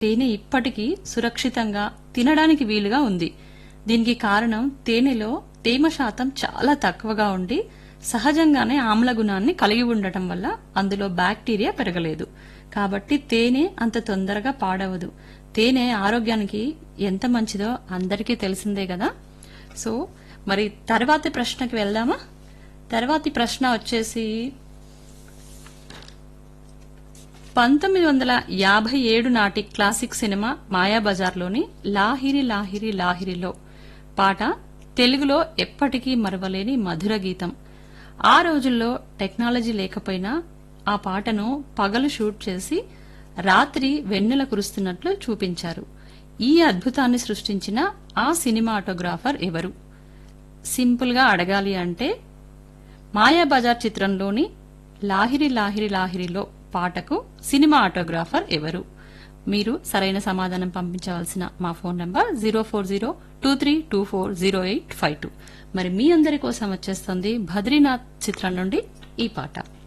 తేనె ఇప్పటికీ సురక్షితంగా తినడానికి వీలుగా ఉంది దీనికి కారణం తేనెలో తేమ శాతం చాలా తక్కువగా ఉండి సహజంగానే ఆమ్ల గుణాన్ని కలిగి ఉండటం వల్ల అందులో బ్యాక్టీరియా పెరగలేదు కాబట్టి తేనె అంత తొందరగా పాడవదు తేనె ఆరోగ్యానికి ఎంత మంచిదో అందరికీ తెలిసిందే కదా సో మరి తర్వాతి ప్రశ్నకి వెళ్దామా తర్వాతి ప్రశ్న వచ్చేసి పంతొమ్మిది వందల యాభై ఏడు నాటి క్లాసిక్ సినిమా మాయాబజార్లోని లాహిరి లాహిరి లాహిరిలో పాట తెలుగులో ఎప్పటికీ మరవలేని మధుర గీతం ఆ రోజుల్లో టెక్నాలజీ లేకపోయినా ఆ పాటను పగలు షూట్ చేసి రాత్రి వెన్నెల కురుస్తున్నట్లు చూపించారు ఈ అద్భుతాన్ని సృష్టించిన ఆ సినిమాటోగ్రాఫర్ ఎవరు సింపుల్ గా అడగాలి అంటే మాయాబజార్ చిత్రంలోని లాహిరి లాహిరి లాహిరిలో పాటకు సినిమా ఆటోగ్రాఫర్ ఎవరు మీరు సరైన సమాధానం పంపించవలసిన మా phone number zero four zero two three two four zero eight five two మరి మీ అందరి కోసం వచ్చేస్తుంది బద్రీనాథ్ చిత్రం నుండి ఈ పాట